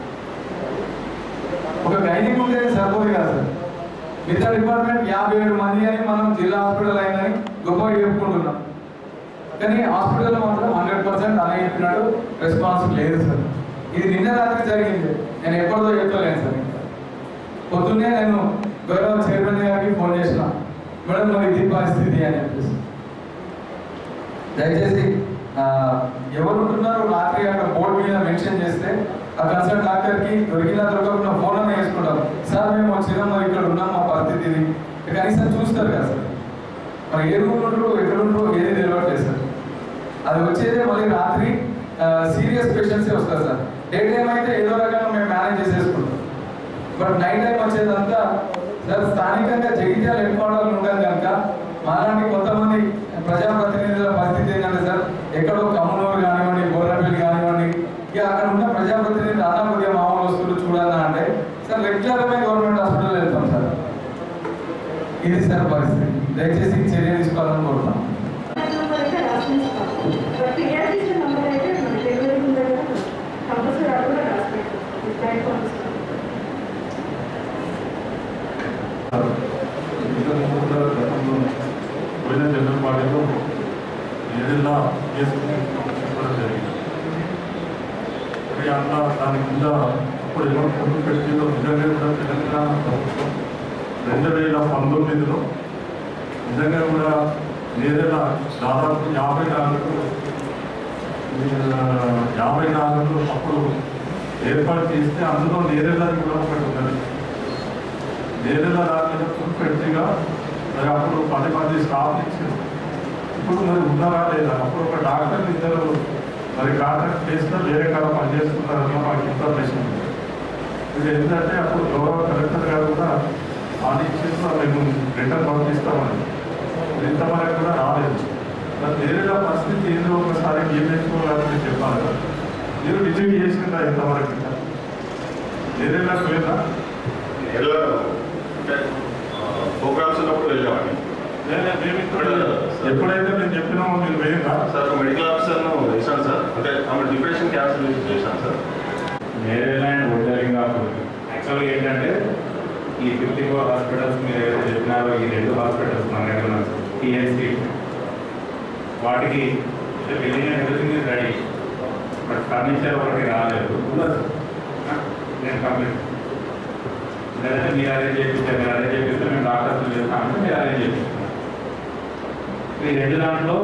ఒక గైనింగ్ ఉంటే సరిపోదు కదా సార్ మిగతా డిపార్ట్మెంట్ యాభై ఏడు మంది అని మనం జిల్లా హాస్పిటల్ అయిందని గొప్పగా చెప్పుకుంటున్నాం కానీ హాస్పిటల్ మాత్రం హండ్రెడ్ పర్సెంట్ అనే చెప్పినట్టు రెస్పాన్స్ లేదు సార్ ఇది నిన్న రాత్రి జరిగింది నేను ఎప్పటిదో చెప్తలేను సార్ ఇంకా పొద్దున్నే నేను గౌరవ చైర్మన్ గారికి ఫోన్ చేసిన మేడం మరి ఇది పరిస్థితి అని చెప్పేసి దయచేసి ఆ, ఎవరు ఉంటున్నారో రాత్రి అక్కడ బోర్డు మీద మెన్షన్ చేస్తే ఆ కన్సల్ట్ డాక్టర్ కి దొరికినా దొరకకుండా ఫోన్ అనే వేసుకుంటాం సార్ మేము వచ్చినాం మరి ఇక్కడ ఉన్నాం మా పరిస్థితి ఇది కనీసం చూస్తారు కదా సార్ మరి ఏ రూమ్ ఉంటారు ఎక్కడ ఉంటారు ఏది తెలియట్లేదు సార్ అది వచ్చేదే మళ్ళీ రాత్రి సీరియస్ పేషెంట్సే వస్తారు సార్ డే టైం అయితే ఏదో రకంగా మేము మేనేజ్ చేసేసుకుంటాం బట్ నైట్ టైం వచ్చేదంతా సార్ స్థానికంగా జగిత్యాల హెడ్ క్వార్టర్లు ఉంటాం కనుక మాలాంటి కొంతమంది ప్రజాప్రతినిధుల పరిస్థితి ఏంటంటే సార్ ఎక్కడో కమ్మనూరు కానివ్వండి గోర్రపల్లి కానివ్వండి ఇక అక్కడ ఉన్న ప్రజాప్రతినిధులు అన్న కొద్దిగా మామూలు వస్తువులు చూడాలన్నా అంటే సార్ రెగ్యులర్గా గవర్నమెంట్ హాస్పిటల్ వెళ్తాం సార్ ఇది సార్ పరిస్థితి దయచేసి చర్య తీసుకోవాలని కోరుతాం పోయిన జనరల్ పార్టీలో ఏదైనా చేసుకుని చెప్పడం జరిగింది మరి అట్లా దాని కింద ఇప్పుడు ఎవరు పొందు పెట్టిందో నిజంగా కూడా తెలంగాణ ప్రభుత్వం రెండు వేల పంతొమ్మిదిలో నిజంగా కూడా ఏదైనా దాదాపు యాభై నాలుగు ఆ, యాభై నాలుగులో అప్పుడు ఏర్పాటు చేస్తే అందులో నేరేళ్ళది కూడా ఒకటి ఉన్నది నేరేళ్ళ దాని మీద ఫుల్ పెట్టిగా మరి అప్పుడు పది మంది స్టాఫ్ ఇచ్చారు ఇప్పుడు మరి ఉన్నారా లేదా అప్పుడు ఒక డాక్టర్ ఇద్దరు మరి కాంట్రాక్ట్ చేసిన వేరే కాడ పనిచేస్తున్నారన్న మాకు ఇన్ఫర్మేషన్ ఉంది ఇది ఏంటంటే అప్పుడు గౌరవ కలెక్టర్ గారు కూడా ఆదిత్యంలో మేము రిటర్న్ పంపిస్తామని ఇంతవరకు కూడా రాలేదు మరి వేరేలా పరిస్థితి ఏదో ఒకసారి ఏం నేర్చుకోవాలని చెప్పాలి కదా మీరు విజిట్ చేసిందా ఇంతవరకు ఇంకా? వేరేలా పోయిందా వెళ్ళాను అంటే ప్రోగ్రామ్స్ ఉన్నప్పుడు వెళ్ళామండి లేదా మేము ఇక్కడ ఎప్పుడైతే నేను చెప్పినామో మీరు వేయంగా సార్ మెడికల్ ఆఫీసర్ను వేసాను సార్ అంటే ఆమె డిప్రెషన్ క్యాన్సర్ చేశాను సార్ మేరీల్యాండ్ ఒడ్డరింగ్ యాక్చువల్గా ఏంటంటే ఈ ఫిఫ్టీ ఫోర్ హాస్పిటల్స్ మీరు ఏదైతే చెప్పినారో ఈ రెండు హాస్పిటల్స్ మన దగ్గర ఉన్నాయి టీఎన్సీ వాటికి building and everything is ready but furniture ఒకటి రాలేదు నేను కంప్లీట్ లేదంటే మీరు అరేంజ్ చేయించారు మీరు అరేంజ్ చేపిస్తే మేము డాక్టర్స్ చేస్తామంటే మీరు అరేంజ్ చేపిస్తాం ఈ రెండు దాంట్లో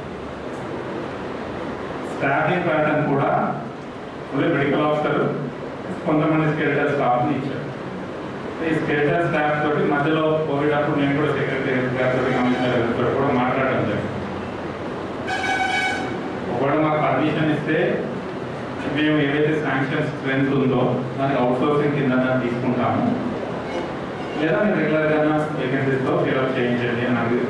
స్టాఫింగ్ ప్యాటర్న్ కూడా ఓన్లీ మెడికల్ ఆఫీసర్ కొంతమంది స్కేటర్ స్టాఫ్ని ఇచ్చారు ఈ స్కేటర్ స్టాఫ్ తోటి మధ్యలో కోవిడ్ అప్పుడు నేను కూడా సెక్రటరీ గారితో కమిషనర్ గారితో కూడా మాట్లాడడం జరిగింది ఒకవేళ మాకు పర్మిషన్ ఇస్తే మేము ఏదైతే శాంక్షన్ స్ట్రెంత్ ఉందో దానికి అవుట్ సోర్సింగ్ కింద తీసుకుంటాము లేదా మేము రెగ్యులర్గా వేకెన్సీస్తో ఫిల్అప్ చేయించండి అని అది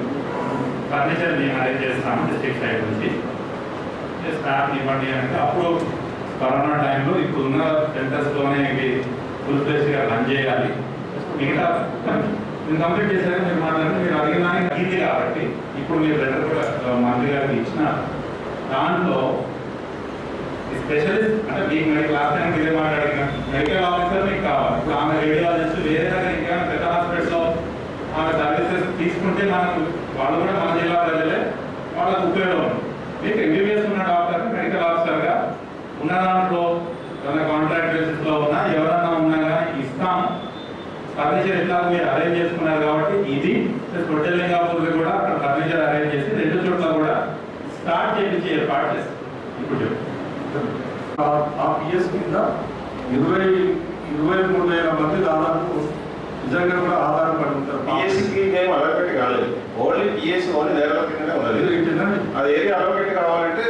ఫర్నిచర్ మేము అరేంజ్ చేస్తాము డిస్ట్రిక్ట్ సైడ్ నుంచి స్టాఫ్ ఇవ్వండి అంటే అప్పుడు కరోనా టైంలో ఇప్పుడున్న సెంటర్స్లోనే ఇవి ఫుల్ ఫ్లెజ్గా రన్ చేయాలి మిగతా నేను కంప్లీట్ చేశాక మీరు మాట్లాడండి మీరు అడిగిన దానికి అడిగింది కాబట్టి ఇప్పుడు మీరు లెటర్ కూడా ఆ, మంత్రి గారికి ఇచ్చిన దాంట్లో స్పెషలిస్ట్ అంటే మీకు మెడికల్ లాస్ట్ టైం ఇదే మాట్లాడిన మెడికల్ ఆఫీసర్ మీకు కావాలి ఇప్పుడు ఆమె రేడియాలజిస్ట్ వేరే దగ్గర ఇంకా పెద్ద హాస్పిటల్లో ఆమె సర్వీసెస్ తీసుకుంటే మనకు వాళ్ళు కూడా మన జిల్లా ప్రజలే వాళ్ళకు ఉపయోగం మీకు ఎంబీబీఎస్ ఉన్న డాక్టర్ మెడికల్ ఆఫీసర్గా ఉన్న దాంట్లో ఏమైనా కాంట్రాక్ట్ బేసిస్లో ఉన్నా ఎవరన్నా ఉన్నా కానీ ఇస్తాం ఫర్నిచర్ ఎట్లా మీరు అరేంజ్ చేసుకున్నారు కాబట్టి ఇది తొట్టెలింగాపూర్కి కూడా అక్కడ ఫర్నిచర్ అరేంజ్ చేసి రెండు చోట్ల కూడా స్టార్ట్ చేయించి ఏర్పాటు చేస్తాం ఇప్పుడు చెప్పు ఆ- ఆ పిఎస్ కింద ఇరవై ఇరవై మూడు వేల మంది దాదాపు నిజంగా కూడా ఆధారపడి ఉంటారు పిఎస్సికి మేము అలొకేట్ కాలేదు ఓన్లీ పిఎస్సి ఓన్లీ డెవలప్ కిందనే ఉన్నది అది ఏది అలొకేట్ కావాలంటే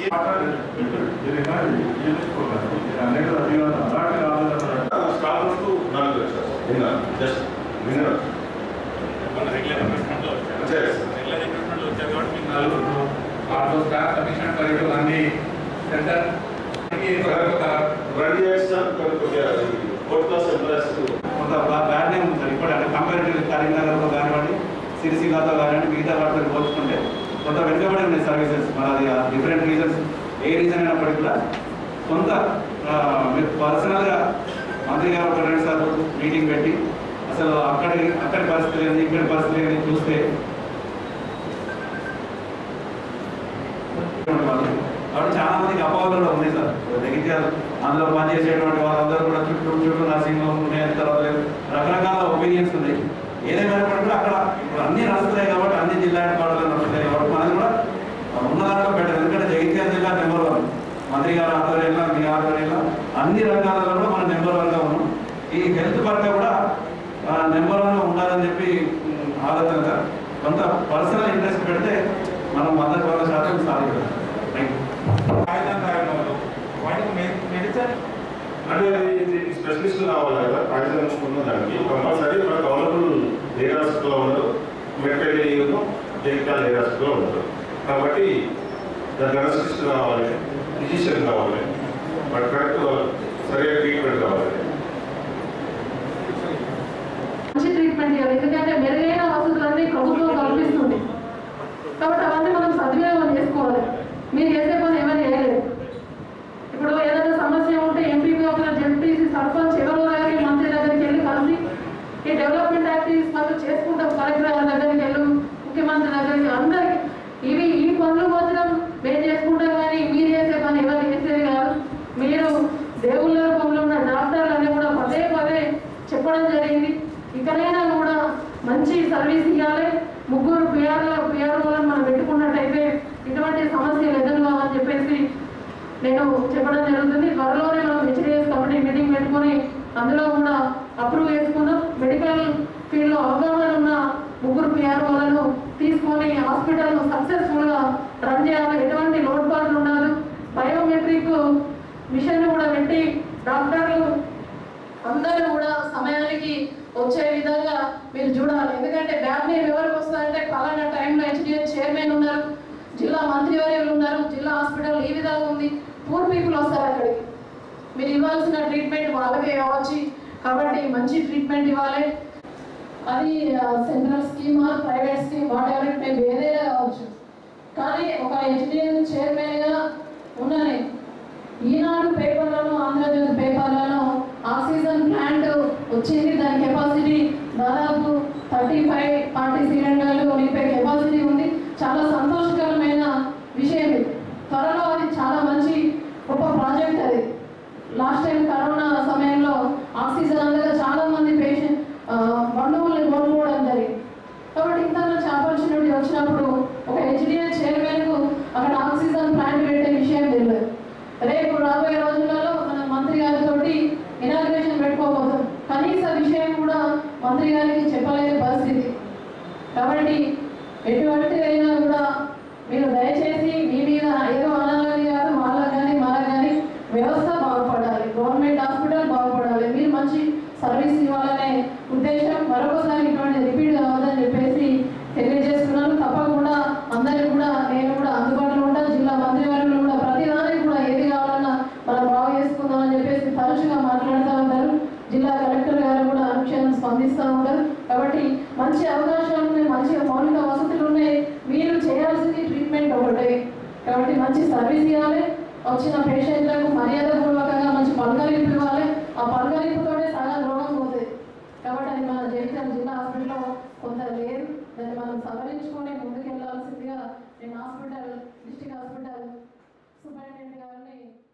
స్టాఫ్ వస్తూ నాలుగు లక్షలు నిన్న జస్ట్ నిన్న మన రెగ్యులర్ రిక్రూట్మెంట్లో వచ్చారు రెగ్యులర్ రిక్రూట్మెంట్లో వచ్చారు కాబట్టి మీకు నలుగురు ఆటో స్టాఫ్ సఫిషియెంట్ ఫర్ అన్ని సెంటర్ రన్ చేస్తాం కొద్దిగా ఫోర్త్ క్లాస్ ఎంప్లాయర్స్ కొంత బ్యాడ్ నేమ్ ఉంది సార్ ఇప్పుడు అంటే కంపారిటివ్ కరీంనగర్లో కానివ్వండి సిరిసిల్లాతో కానివ్వండి మిగతా వాటితో పోల్చుకుంటే కొంత వెనుకబడి ఉన్నాయి సర్వీసెస్ మరి అది డిఫరెంట్ రీజన్స్ ఏ రీజన్ అయినప్పటికీ కూడా కొంత ఆ, మీరు పర్సనల్గా మంత్రి గారు ఒక రెండు సార్లు మీటింగ్ పెట్టి అసలు అక్కడి అక్కడి పరిస్థితి ఏంది ఇక్కడి పరిస్థితి ఏంది చూస్తే కాబట్టి చాలా మందికి అపోహలు కూడా ఉన్నాయి సార్ జగిత్యాల అందులో పనిచేసేటువంటి వాళ్ళందరూ కూడా చుట్టూ చుట్టూ నర్సింగ్ హోమ్ ఉన్నాయి తర్వాత రకరకాల ఒపీనియన్స్ ఉన్నాయి ఏదేమైనప్పటికీ కూడా అక్కడ ఇప్పుడు అన్ని నడుస్తున్నాయి కాబట్టి అన్ని జిల్లా హెడ్ క్వార్టర్లు నడుస్తున్నాయి కాబట్టి మనది కూడా ఉన్న దాంట్లో బెటర్ ఎందుకంటే జగిత్యాల జిల్లా నెంబర్ వన్ మంత్రి గారు ఆధ్వర్యంలో మీ ఆధ్వర్యంలో అన్ని రంగాలలో కూడా మనం నెంబర్ వన్గా ఉన్నాం ఈ హెల్త్ పరంగా కూడా నెంబర్ వన్ ఉండాలని చెప్పి ఉమ్, ఆలోచన సార్ కొంత పర్సనల్ ఇంట్రెస్ట్ పెడితే మనం వంద వంద శాతం సాధించాలి థ్యాంక్ యూ వాటికి మెడిసిన్ అంటే ఇది స్పెషలిస్ట్ కావాలి కదా పాయిజన్ ఉన్న దానికి కంపల్సరీ మనకు అవైలబుల్ ఏ హాస్పిటల్లో ఉండదు మెడికల్ యూను జగిత్యాల ఏ హాస్పిటల్లో ఉండదు కాబట్టి దానికి అనస్థిస్ట్ కావాలి ఫిజిషియన్ కావాలి బట్ కరెక్ట్ సరైన ట్రీట్మెంట్ కావాలి మంచి ట్రీట్మెంట్ ఇవ్వాలి ఎందుకంటే మెరుగైన వసతులన్నీ ప్రభుత్వం కల్పిస్తుంది కాబట్టి అవన్నీ మనం సద్వినియోగం చేసుకోవాలి మీరు చేసే పని ఎవరు చేయలేదు ఇప్పుడు ఏదైనా సమస్య ఉంటే ఎంపీపీ ఒక జెడ్పీసీ సర్పంచ్ ఎవరో దగ్గరికి మంత్రి దగ్గరికి వెళ్ళి కలిసి ఈ డెవలప్మెంట్ యాక్టివిటీస్ మనం చేసుకుంటాం కలెక్టర్ గారి దగ్గరికి వెళ్ళు ముఖ్యమంత్రి దగ్గరికి అందరికి ఇవి ఈ పనులు మాత్రం మేము చేసుకుంటాం కానీ మీరు చేసే పని ఎవరు చేసేది కాదు మీరు దేవుళ్ళ రూపంలో ఉన్న డాక్టర్లని కూడా పదే పదే చెప్పడం జరిగింది ఇకనైనా కూడా మంచి సర్వీస్ ఇవ్వాలి ముగ్గురు పిఆర్ల పిఆర్ఓలను మనం పెట్టుకున్నట్టయితే ఇటువంటి సమస్యలు ఎదురుగావని చెప్పేసి నేను చెప్పడం జరుగుతుంది త్వరలోనే మనం హెచ్డిఎస్ కమిటీ మీటింగ్ పెట్టుకొని అందులో కూడా అప్రూవ్ చేసుకున్నాం మెడికల్ ఫీల్డ్లో అవగాహన ఉన్న ముగ్గురు పిఆర్ఓలను తీసుకొని హాస్పిటల్ సక్సెస్ఫుల్గా రన్ చేయాలి ఎటువంటి లోటుపాట్లు ఉండదు బయోమెట్రిక్ మిషన్ కూడా పెట్టి డాక్టర్లు అందరూ కూడా సమయానికి వచ్చే విధంగా మీరు చూడాలి ఎందుకంటే బ్యాడ్ నేమ్ ఎవరికి వస్తుందంటే పలానా టైంలో హెచ్డిఎస్ చైర్మన్ ఉన్నారు జిల్లా మంత్రివర్యులు ఉన్నారు జిల్లా హాస్పిటల్ ఈ విధంగా ఉంది పూర్ పీపుల్ వస్తారు అక్కడికి మీరు ఇవ్వాల్సిన ట్రీట్మెంట్ వాళ్ళకే కావచ్చు కాబట్టి మంచి ట్రీట్మెంట్ ఇవ్వాలి అది central scheme private scheme whatever మేము ఏదైనా కావచ్చు కానీ ఒక హెచ్డిఎస్ చైర్మన్గా ఉన్నాను ఈనాడు పేపర్లను ఆంధ్రజ్యోతి పేపర్లను ఆక్సిజన్ ప్లాంట్ వచ్చింది దాని కెపాసిటీ దాదాపు థర్టీ ఫైవ్ ఫార్టీ సిలిండర్లు నింపే కెపాసిటీ ఉంది చాలా సంతోషకరమైన విషయం ఇది త్వరలో అది చాలా మంచి గొప్ప ప్రాజెక్ట్ అది లాస్ట్ టైం కరోనా సమయంలో ఆక్సిజన్ అందక చాలా మంది పేషెంట్ బంధువుల్ని కోల్పోవడం జరిగింది కాబట్టి ఇంత మంచి ఆపర్చునిటీ వచ్చినప్పుడు ఒక హెచ్డిఎస్ చైర్మన్కు అక్కడ ఆక్సిజన్ ప్లాంట్ పెట్టే విషయం తెలియదు రేపు రాబోయే రోజులలో మన మంత్రి గారితో ఇనాగ్రేషన్ పెట్టుకోబోతాం కనీస విషయం కూడా మంత్రి గారికి చెప్పలేని పరిస్థితి కాబట్టి ఎటువంటి అయినా కూడా మీరు దయచేసి మీ మీద ఏదో అనాలని కాదు వాళ్ళకి కానీ మనకు కానీ వ్యవస్థ బాగుపడాలి గవర్నమెంట్ మంచిగా మౌలిక వసతులు ఉన్నాయి మీరు చేయాల్సింది ట్రీట్మెంట్ ఒకటే కాబట్టి మంచి సర్వీస్ ఇవ్వాలి వచ్చిన పేషెంట్లకు మర్యాద పూర్వకంగా మంచి పలకరింపు ఇవ్వాలి ఆ పలకరింపుతోనే సగం రోగం పోతుంది కాబట్టి అది మన జగిత్యాల జిల్లా హాస్పిటల్లో కొంత లేదు దాన్ని మనం సవరించుకొని ముందుకు వెళ్ళాల్సిందిగా నేను హాస్పిటల్ డిస్టిక్ హాస్పిటల్ సూపరింటెండెంట్ గారిని